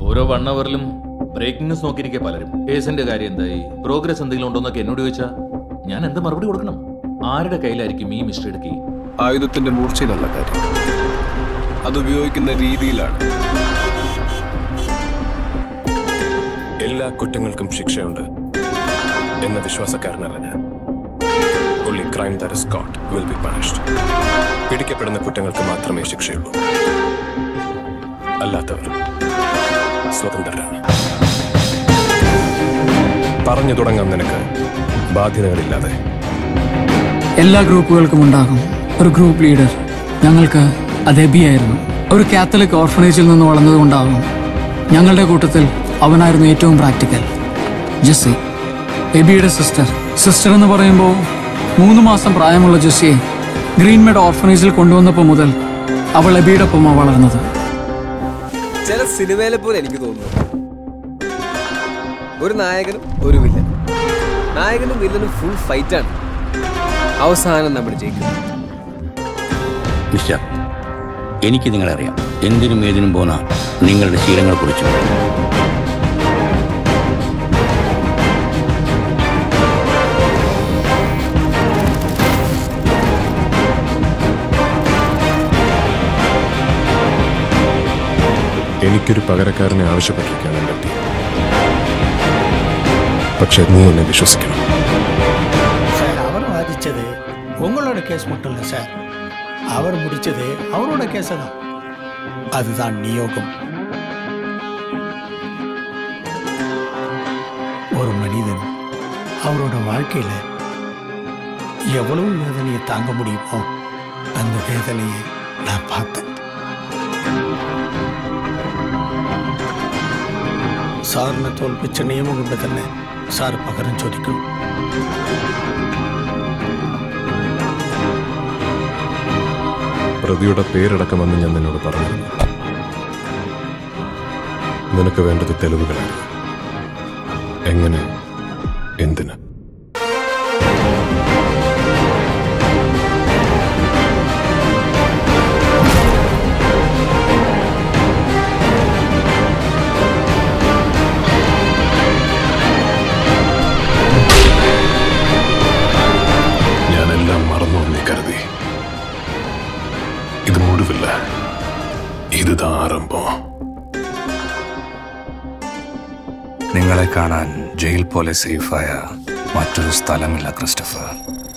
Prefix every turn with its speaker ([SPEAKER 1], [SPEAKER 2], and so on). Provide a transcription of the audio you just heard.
[SPEAKER 1] ഓരോ വൺ അവറിലും breaking news നോക്കിയിരിക്കെ പലരും കേസിന്റെ കാര്യം എന്തായി പ്രോഗ്രസ് എന്തെങ്കിലും ഉണ്ടോന്നൊക്കെ എന്നോട് ചോദിച്ചാ ഞാൻ എന്ത് മറുപടി കൊടുക്കണം ആരുടെ കയ്യിലായിരിക്കും ഈ മിസ്റ്ററിയുടെ കീ
[SPEAKER 2] ആയുധത്തിന്റെ മൂർച്ചയിലല്ല കാര്യം അത് ഉപയോഗിക്കുന്ന രീതിയിലാണ് എല്ലാ കുറ്റങ്ങൾക്കും ശിക്ഷയുണ്ട് എന്ന വിശ്വാസക്കാരനല്ല ഞാൻ only crime that is caught will be punished പിടിക്കപ്പെടുന്ന കുറ്റങ്ങൾക്ക് മാത്രമേ ശിക്ഷയുള്ളൂ അല്ലാത്തവർ സ്വതന്ത്രരാണ് പറഞ്ഞു തുടങ്ങാം നിനക്ക് ബാധ്യതകളില്ലാതെ
[SPEAKER 3] എല്ലാ ഗ്രൂപ്പുകൾക്കും ഉണ്ടാകും ഒരു ഗ്രൂപ്പ് ലീഡർ ഞങ്ങൾക്ക് അത് എബിയായിരുന്നു ഒരു കാത്തലിക് ഓർഫനേജിൽ നിന്ന് വളർന്നതുകൊണ്ടാകും ഞങ്ങളുടെ കൂട്ടത്തിൽ അവനായിരുന്നു ഏറ്റവും പ്രാക്ടിക്കൽ ജെസ്സി എബിയുടെ സിസ്റ്റർ സിസ്റ്റർ എന്ന് പറയുമ്പോൾ മൂന്ന് മാസം പ്രായമുള്ള ജെസ്സിയെ ഗ്രീൻമെഡ് ഓർഫനേജിൽ കൊണ്ടുവന്നപ്പോൾ മുതൽ അവൾ എബിയുടെ ഒപ്പമാണ് വളർന്നത്
[SPEAKER 4] ചില സിനിമയിലെ പോലെ എനിക്ക് തോന്നുന്നു ഒരു നായകനും ഒരു വില്ലൻ നായകനും വില്ലനും ഫുൾ ഫൈറ്റാണ് അവസാനം നമ്മൾ ജയിക്കുന്നു
[SPEAKER 5] മിസ്റ്റർ എനിക്ക് നിങ്ങളെ അറിയാം എന്തിനും ഏതിനും പോന്ന നിങ്ങളുടെ ശീലങ്ങളെക്കുറിച്ചും
[SPEAKER 2] എനിക്കൊരു പകരക്കാരനെ ആവശ്യപ്പെട്ടിരിക്കുകയാണ് എൻ്റെ ടീം പക്ഷെ നീ എന്നെ വിശ്വസിക്കണം
[SPEAKER 6] சார் அவர் வாதிச்சது உங்களோட கேஸ் மட்டும் இல்லை சார் அவர் முடிச்சது அவரோட கேஸை தான் அதுதான் நியோகம் ஒரு மனிதன் அவரோட வாழ்க்கையில எவ்வளவு வேதனையை தாங்க முடியுமோ அந்த வேதனையை நான் பார்த்தேன் സാറിനെ തോൽപ്പിച്ച നിയമം കൊണ്ട് തന്നെ സാർ പകരം ചോദിക്കും
[SPEAKER 2] പ്രതിയുടെ പേരടക്കമെന്ന് ഞാൻ നിന്നോട് പറഞ്ഞിരുന്നു നിനക്ക് വേണ്ടത് തെളിവുകളായിരുന്നു എങ്ങനെ എന്തിന് ഞാനെല്ലാം മറന്നു എന്നേ കരുതി ഇത് മുഴുവില്ല ഇത് ആരംഭം
[SPEAKER 7] നിങ്ങളെ കാണാൻ ജയിൽ പോലെ സേഫായ മറ്റൊരു സ്ഥലമില്ല ക്രിസ്റ്റഫർ